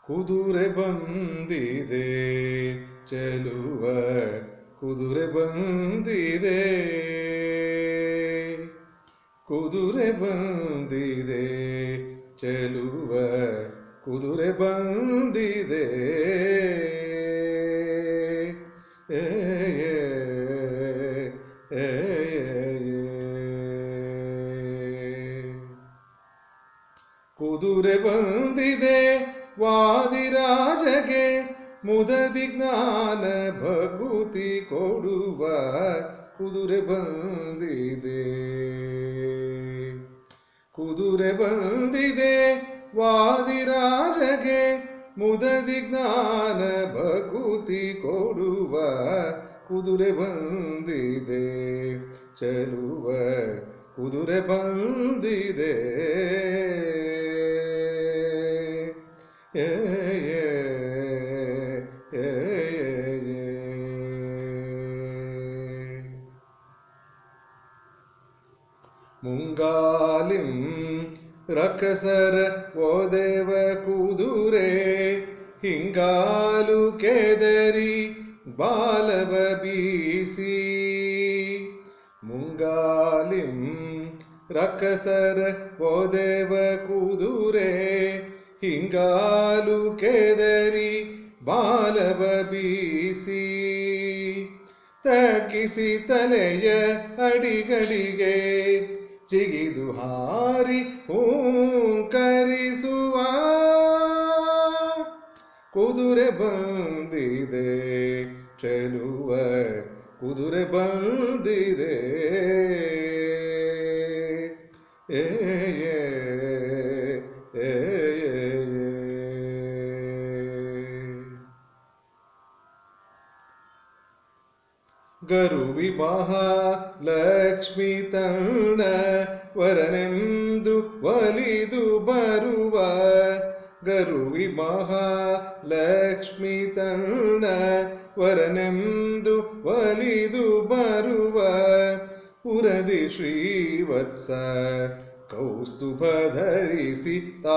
ಕುದುರೆ ಬಂದಿದೆ ಚೆಲುವ ಕುದುರೆ ಬಂದಿದೆ ಕುದುರೆ ಬಂದಿದೆ ಚೆಲುವ ಕುದುರೆ ಬಂದಿದೆ ಏ, ಏ, ಏ, ಏ. ಕುದುರೆ ಬಂದಿದೆ ವಾದಿರಾಜಗೆ ಮುದದಿ ಜ್ಞಾನ ಭಕುತಿ ಕೊಡುವ ಕುದುರೆ ಬಂದಿದೆ ಕುದುರೆ ಬಂದಿದೆ ವಾದಿರಾಜಗೆ ಮುದದಿ ಜ್ಞಾನ ಭಕುತಿ ಕೊಡುವ ಕುದುರೆ ಬಂದಿದೆ ಚಲುವ ಕುದುರೆ ಬಂದಿದೆ ಏ, ಏ, ಏ, ಏ, ಏ. ಮುಂಗಾಲಿಂ ರಕ್ಕಸರ ಓದೇವ ಕುದುರೆ ಹಿಂಗಾಲು ಕೆದರಿ ಬಾಲವ ಬೀಸಿ ಮುಂಗಾಲಿಂ ರಕ್ಕಸರ ಓದೇವ ಕುದುರೆ ಹಿಂಗಾಲು ಕೆದರಿ ಬಾಲವ ಬೀಸಿ ತಗ್ಗಿಸಿ ತಲೆಯ ಅಡಿಗಡಿಗೆ ಚಿಗಿದು ಹಾರಿ ಹೂಂಕರಿಸುವ ಕುದುರೆ ಬಂದಿದೆ ಚೆಲುವ ಕುದುರೆ ಬಂದಿದೆ ಏ ಏ, ಏ, ಏ, ಏ. ಗರುವಿ ಮಹಾಲಕ್ಷ್ಮಿ ತನ್ನ ವರನೆಂದು ಒಲಿದು ಬರುವ ಗರುವಿ ಮಹಾಲಕ್ಷ್ಮಿ ತನ್ನ ವರನೆಂದು ಒಲಿದು ಬರುವ ಪುರದಿ ಶ್ರೀವತ್ಸ ಕೌಸ್ತುಭ ಧರಿಸಿ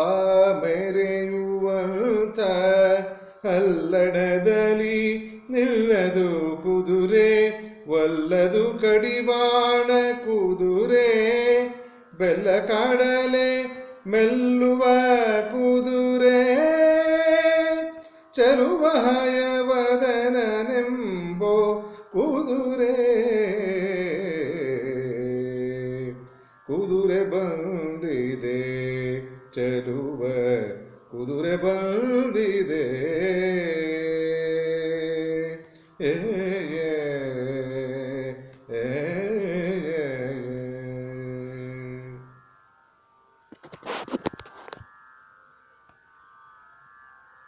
ತಾಮೆರೆಯುವಂಥ ಅಲ್ಲಡದಲ್ಲಿ ನಿಲ್ಲದು ಕುದುರೆ ಒಲ್ಲದು ಕಡಿವಾಣ ಕುದುರೆ ಬೆಲ್ಲ ಕಾಡಲೆ ಮೆಲ್ಲುವ ಕುದುರೆ ಚಲುವ ಹಯವದನೆಂಬೋ ಕುದುರೆ ಕುದುರೆ ಬಂದಿದೆ ಚಲುವ ಕುದುರೆ ಬಂದಿದೆ ಏ